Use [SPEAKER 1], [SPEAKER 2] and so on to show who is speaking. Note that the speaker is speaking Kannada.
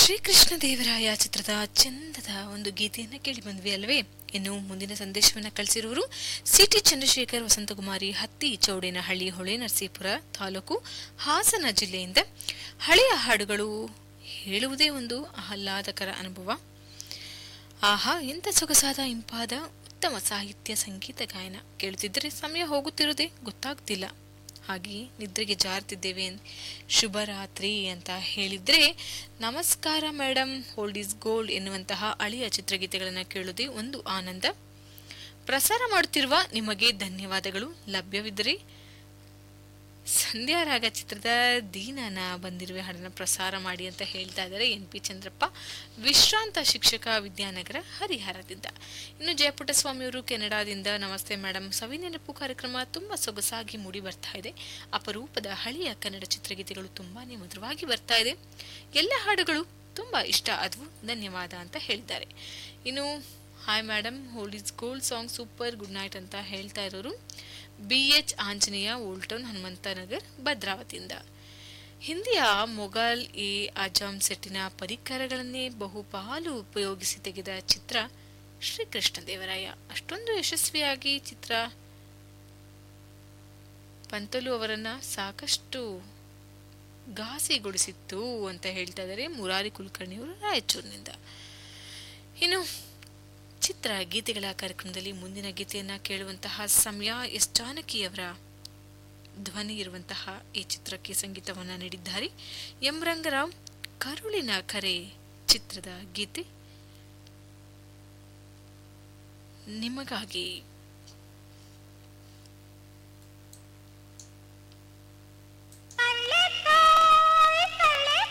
[SPEAKER 1] ಶ್ರೀಕೃಷ್ಣ ದೇವರಾಯ ಚಿತ್ರದ ಚಂದದ ಒಂದು ಗೀತೆಯನ್ನ ಕೇಳಿ ಬಂದ್ವಿ ಅಲ್ವೇ ಇನ್ನು ಮುಂದಿನ ಸಂದೇಶವನ್ನ ಕಳಿಸಿರುವರು ಸಿಟಿ ಚಂದ್ರಶೇಖರ್ ವಸಂತಕುಮಾರಿ ಹತ್ತಿ ಚೌಡೇನಹಳ್ಳಿ ಹೊಳೆ ನರಸೀಪುರ ತಾಲೂಕು ಹಾಸನ ಜಿಲ್ಲೆಯಿಂದ ಹಳೆಯ ಹಾಡುಗಳು ಹೇಳುವುದೇ ಒಂದು ಆಹ್ಲಾದಕರ ಅನುಭವ ಆಹಾ ಎಂಥ ಸೊಗಸಾದ ಇಂಪಾದ ಉತ್ತಮ ಸಾಹಿತ್ಯ ಸಂಗೀತ ಗಾಯನ ಕೇಳುತ್ತಿದ್ದರೆ ಸಮಯ ಹೋಗುತ್ತಿರುವುದೇ ಗೊತ್ತಾಗ್ತಿಲ್ಲ ಹಾಗೆಯೇ ನಿದ್ರೆಗೆ ಜಾರುತ್ತಿದ್ದೇವೆ ಶುಭರಾತ್ರಿ ಅಂತ ಹೇಳಿದ್ರೆ ನಮಸ್ಕಾರ ಮೇಡಮ್ ಹೋಲ್ಡ್ ಇಸ್ ಗೋಲ್ಡ್ ಎನ್ನುವಂತಹ ಹಳೆಯ ಚಿತ್ರಗೀತೆಗಳನ್ನು ಕೇಳುವುದೇ ಒಂದು ಆನಂದ ಪ್ರಸಾರ ಮಾಡುತ್ತಿರುವ ನಿಮಗೆ ಧನ್ಯವಾದಗಳು ಲಭ್ಯವಿದ್ದರೆ ಸಂಧ್ಯಾ ರಾಗ ಚಿತ್ರದ ದೀನನ ಬಂದಿರುವ ಹಾಡನ್ನು ಪ್ರಸಾರ ಮಾಡಿ ಅಂತ ಹೇಳ್ತಾ ಇದ್ದಾರೆ ಎನ್ ಪಿ ಚಂದ್ರಪ್ಪ ವಿಶ್ರಾಂತ ಶಿಕ್ಷಕ ವಿದ್ಯಾನಗರ ಹರಿಹರದಿಂದ ಇನ್ನು ಜಯಪುಟ್ಟಸ್ವಾಮಿಯವರು ಕೆನಡಾದಿಂದ ನಮಸ್ತೆ ಮೇಡಮ್ ಸವಿನೆನಪು ಕಾರ್ಯಕ್ರಮ ತುಂಬಾ ಸೊಗಸಾಗಿ ಮೂಡಿ ಬರ್ತಾ ಇದೆ ಅಪರೂಪದ ಹಳೆಯ ಕನ್ನಡ ಚಿತ್ರಗೀತೆಗಳು ತುಂಬಾನೇ ಮಧುರವಾಗಿ ಬರ್ತಾ ಇದೆ ಎಲ್ಲ ಹಾಡುಗಳು ತುಂಬಾ ಇಷ್ಟ ಆದವು ಧನ್ಯವಾದ ಅಂತ ಹೇಳಿದ್ದಾರೆ ಇನ್ನು hi madam old is gold song super good night ಅಂತ ಹೇಳ್ತಾ ಇರೋರು B H Anjaneya old town Hanumanthanagar ಭದ್ರಾವತಿಯಿಂದ ಹಿಂದಿಯ ಮೊಘಲ್ ಎ ಅಜಾಮ್ ಸೆಟ್ಟಿನ ಪರಿಕರಗಳನ್ನೇ ಬಹುಪಾಲು ಉಪಯೋಗಿಸಿ ತೆಗೆದ ಚಿತ್ರ ಶ್ರೀಕೃಷ್ಣ ದೇವರಾಯ ಅಷ್ಟೊಂದು ಯಶಸ್ವಿಯಾಗಿ ಚಿತ್ರ ಪಂತಲು ಅವರನ್ನ ಸಾಕಷ್ಟು ಘಾಸಿಗೊಳಿಸಿತ್ತು ಅಂತ ಹೇಳ್ತಾ ಇದ್ದಾರೆ ಮುರಾರಿ ಕುಲಕರ್ಣಿಯವರು ರಾಯಚೂರಿನಿಂದ ಇನ್ನು ಚಿತ್ರ ಗೀತೆಗಳ ಕಾರ್ಯಕ್ರಮದಲ್ಲಿ ಮುಂದಿನ ಗೀತೆಯನ್ನ ಕೇಳುವಂತಹ ಸಮಯ ಎಸ್ ಜಾನಕಿಯವರ ಧ್ವನಿ ಇರುವಂತಹ ಈ ಚಿತ್ರಕ್ಕೆ ಸಂಗೀತವನ್ನ ನೀಡಿದ್ದಾರೆ ಎಂ ರಂಗರಾವ್ ಕರುಳಿನ ಕರೆ ಚಿತ್ರದ ಗೀತೆ ನಿಮಗಾಗಿ